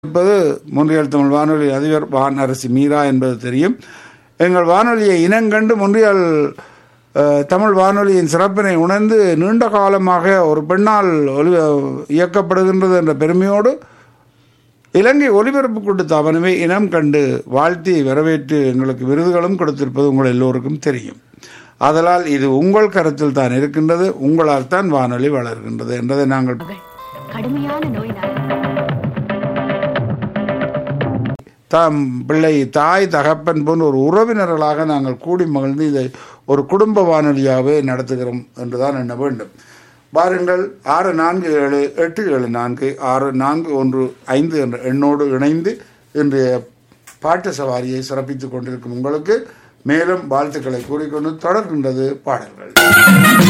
இருப்பது முன்றியல் தமிழ் வானொலி அதிபர் வான் அரசி மீரா என்பது தெரியும் எங்கள் வானொலியை இனங்கண்டு முன்றியல் அஹ், தமிழ் வானொலியின் சிறப்பினை உணர்ந்து நீண்ட காலமாக ஒரு பெண்ணால் ஒலி இயக்கப்படுகின்றது என்ற பெருமையோடு இலங்கை ஒலிபரப்பு கூட்டு அவனவே இனம் கண்டு வாழ்த்தி வரவேற்று எங்களுக்கு விருதுகளும் கொடுத்திருப்பது உங்கள் எல்லோருக்கும் தெரியும் ஆதலால் இது உங்கள் கருத்தில் தான் இருக்கின்றது உங்களால் தான் வானொலி வளர்கின்றது என்றதை நாங்கள் மகள் கடுமையான நோயினால் தாம் பிள்ளை தாய் தகப்பன் போன்ற ஒரு உறவினர்களாக நாங்கள் கூடி மகிழ்ந்து இதை ஒரு குடும்ப வானொலியாகவே நடத்துகிறோம் என்றுதான் எண்ண வேண்டும் பாருங்கள் ஆறு நான்கு ஏழு எட்டு ஏழு நான்கு ஆறு நான்கு ஒன்று ஐந்து என்ற எண்ணோடு இணைந்து இன்றைய பாட்டு சவாரியை சிறப்பித்துக் கொண்டிருக்கும் உங்களுக்கு மேலும் வாழ்த்துக்களை கூறிக்கொண்டு தொடர்கின்றது பாடல்கள்